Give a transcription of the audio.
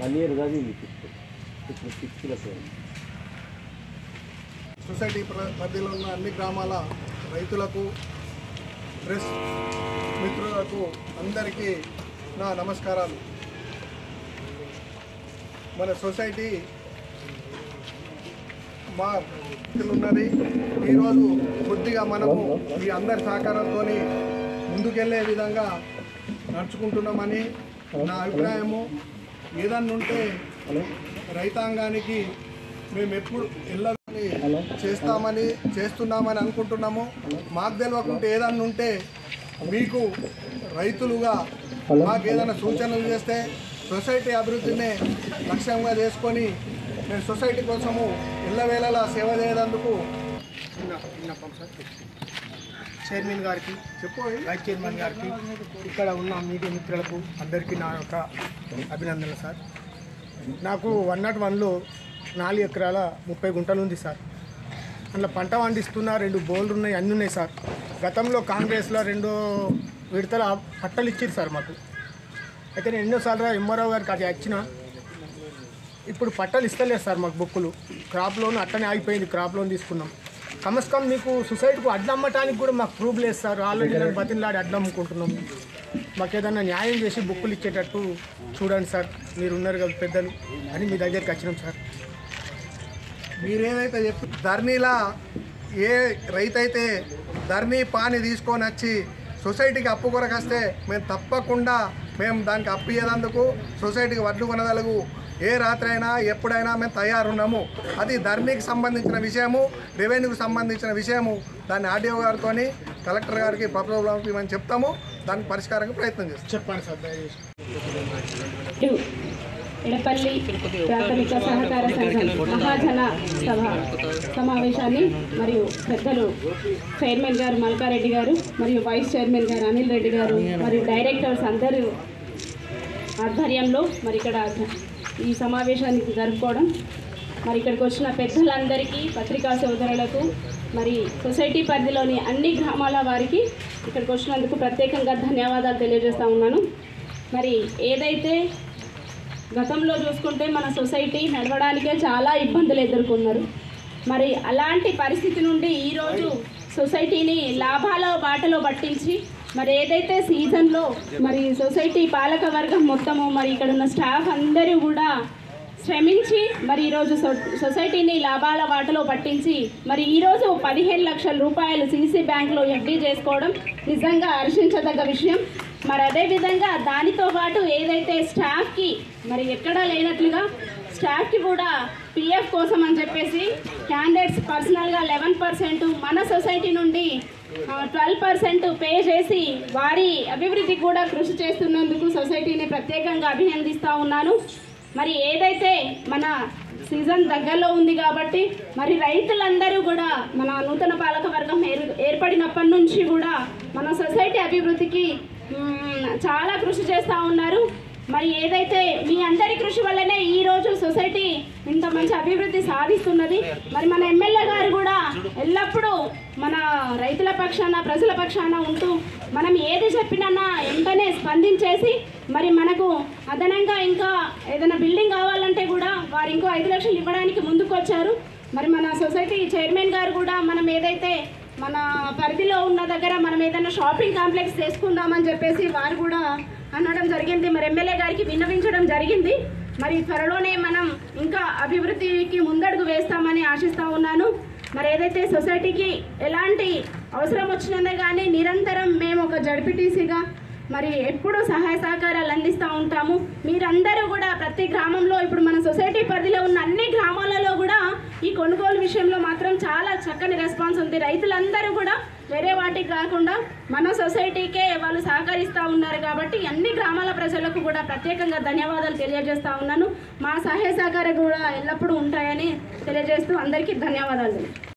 one year కాదు ఇది fifth ఇప్పుడు సిక్స్త్ ప్లస్ సొసైటీ ప్ర- పరిధిలో ఉన్న అన్ని గ్రామాల రైతులకు ప్రెస్ మిత్రులకు అందరికీ నా నమస్కారాలు మన సొసైటీ మా ఉన్నది ఈరోజు కొద్దిగా మనము మీ అందరి సహకారంతో ముందుకెళ్ళే విధంగా నడుచుకుంటున్నామని నా అభిప్రాయము ఏదన్నా ఉంటే రైతాంగానికి మేము ఎప్పుడు వెళ్ళని చేస్తామని చేస్తున్నామని అనుకుంటున్నాము మాకు తెలియకుంటే ఏదన్నా ఉంటే మీకు రైతులుగా మాకు ఏదైనా సూచనలు చేస్తే సొసైటీ అభివృద్ధిని లక్ష్యంగా చేసుకొని మేము సొసైటీ కోసము ఇళ్ళవేళలా సేవ చేయడానికి విన్నపం సార్ చైర్మన్ గారికి చెప్పు వైస్ చైర్మన్ గారికి ఇక్కడ ఉన్న మీడియా మిత్రులకు అందరికీ నా యొక్క అభినందనలు సార్ నాకు వన్ నాట్ వన్లో నాలుగు ఎకరాల ముప్పై గుంటలు ఉంది సార్ అందులో పంట పండిస్తున్న రెండు బోర్లు ఉన్నాయి అన్నీ ఉన్నాయి సార్ గతంలో కాంగ్రెస్లో రెండో విడతల పట్టలు ఇచ్చారు సార్ మాకు అయితే నేను ఎన్నోసార్లు ఎంఆర్ఓ గారికి అది వచ్చిన ఇప్పుడు పట్టాలు ఇస్తలేదు సార్ మాకు బుక్కులు క్రాప్ లోన్ అట్టనే ఆగిపోయింది క్రాప్ లోన్ తీసుకున్నాం కమస్ కమ్ మీకు సొసైటీకి అడ్లు అమ్మటానికి కూడా మాకు ప్రూఫ్ లేదు సార్ ఆల్రెడీ నేను బతిలాడి అడ్లు అమ్ముకుంటున్నాం మాకు ఏదైనా న్యాయం చేసి బుక్కులు ఇచ్చేటట్టు చూడండి సార్ మీరు ఉన్నారు కదా పెద్దలు అని మీ దగ్గరికి వచ్చినాం సార్ మీరేదైతే చెప్పి ధర్నీలా ఏ రైతు అయితే ధర్నీ పాని తీసుకొని వచ్చి సొసైటీకి అప్పు కొరకు వస్తే మేము తప్పకుండా మేము దానికి అప్పు ఇయ్యేందుకు సొసైటీకి వడ్లు కొనదలుగు ఏ రాత్రి అయినా ఎప్పుడైనా మేము తయారున్నాము అది ధర్నీకి సంబంధించిన విషయము రెవెన్యూకి సంబంధించిన విషయము దాన్ని ఆర్డీఓ గారితో కలెక్టర్ గారికి ప్రపోజల్ పంపించమని చెప్తాము దానికి పరిష్కారానికి ప్రయత్నం చేస్తాం చెప్పండి సార్ దయచేసి ఇటు ఎడపల్లి ప్రాథమిక సహకార సంఘం మహాజన సభ సమావేశాన్ని మరియు పెద్దలు చైర్మన్ గారు మల్కారెడ్డి గారు మరియు వైస్ చైర్మన్ గారు అనిల్ రెడ్డి గారు మరియు డైరెక్టర్స్ అందరూ ఆధ్వర్యంలో మరి ఇక్కడ ఈ సమావేశానికి జరుపుకోవడం మరి ఇక్కడికి వచ్చిన పెద్దలందరికీ పత్రికా సోదరులకు మరి సొసైటీ పరిధిలోని అన్ని గ్రామాల వారికి ఇక్కడికి వచ్చినందుకు ప్రత్యేకంగా ధన్యవాదాలు తెలియజేస్తా ఉన్నాను మరి ఏదైతే గతంలో చూసుకుంటే మన సొసైటీ నడవడానికే చాలా ఇబ్బందులు ఎదుర్కొన్నారు మరి అలాంటి పరిస్థితి నుండి ఈరోజు సొసైటీని లాభాల బాటలో పట్టించి మరి ఏదైతే సీజన్లో మరి సొసైటీ పాలక వర్గం మొత్తము మరి ఇక్కడ ఉన్న స్టాఫ్ అందరూ కూడా శ్రమించి మరి ఈరోజు సొ- సొసైటీని లాభాల బాటలో పట్టించి మరి ఈరోజు పదిహేను లక్షల రూపాయలు సీసీ బ్యాంక్లో ఎఫ్డీ చేసుకోవడం నిజంగా హర్షించదగ్గ విషయం మరి అదేవిధంగా దానితో పాటు ఏదైతే స్టాఫ్కి మరి ఎక్కడా లేనట్లుగా స్టాఫ్కి కూడా పిఎఫ్ కోసం అని చెప్పేసి క్యాండిడేట్స్ పర్సనల్గా లెవెన్ పర్సెంట్ మన సొసైటీ నుండి ట్వెల్వ్ పర్సెంట్ పే చేసి వారి అభివృద్ధికి కూడా కృషి చేస్తున్నందుకు సొసైటీని ప్రత్యేకంగా అభినందిస్తూ ఉన్నాను మరి ఏదైతే మన సీజన్ దగ్గరలో ఉంది కాబట్టి మరి రైతులందరూ కూడా మన నూతన పాలక వర్గం ఏర్ ఏర్పడినప్పటి నుంచి కూడా మన సొసైటీ అభివృద్ధికి మ్, చాలా కృషి చేస్తూ ఉన్నారు మరి ఏదైతే మీ అందరి కృషి వల్లనే ఈ రోజు సొసైటీ ఇంత మంచి అభివృద్ధి సాధిస్తున్నది మరి మన ఎమ్మెల్యే గారు కూడా ఎల్లప్పుడూ మన రైతుల పక్షాన ప్రజల పక్షాన ఉంటూ మనం ఏది చెప్పినా వెంటనే స్పందించేసి మరి మనకు అదనంగా ఇంకా ఏదైనా బిల్డింగ్ కావాలంటే కూడా వారు ఇంకో ఐదు లక్షలు ఇవ్వడానికి ముందుకు వచ్చారు మరి మన సొసైటీ చైర్మన్ గారు కూడా మనం ఏదైతే మన పరిధిలో ఉన్న దగ్గర మనం ఏదైనా షాపింగ్ కాంప్లెక్స్ చేసుకుందామని చెప్పేసి వారు కూడా అనడం జరిగింది మరి ఎమ్మెల్యే గారికి విన్నవించడం జరిగింది మరి త్వరలోనే మనం ఇంకా అభివృద్ధికి ముందడుగు వేస్తామని ఆశిస్తా ఉన్నాను మరి ఏదైతే సొసైటీకి ఎలాంటి అవసరం వచ్చినదే కానీ నిరంతరం మేము ఒక జడ్పీటీసీగా మరి ఎప్పుడూ సహాయ సహకారాలు అందిస్తూ ఉంటాము మీరందరూ కూడా ప్రతి గ్రామంలో ఇప్పుడు మన సొసైటీ పరిధిలో ఉన్న అన్ని గ్రామాలలో కూడా ఈ కొనుగోలు విషయంలో మాత్రం చాలా చక్కని రెస్పాన్స్ ఉంది రైతులందరూ కూడా వేరే వాటికి కాకుండా మన సొసైటీకే వాళ్ళు సహకరిస్తూ ఉన్నారు కాబట్టి అన్ని గ్రామాల ప్రజలకు కూడా ప్రత్యేకంగా ధన్యవాదాలు తెలియజేస్తా ఉన్నాను మా సహాయ సహకారం కూడా ఎల్లప్పుడూ ఉంటాయని తెలియజేస్తూ అందరికీ ధన్యవాదాలు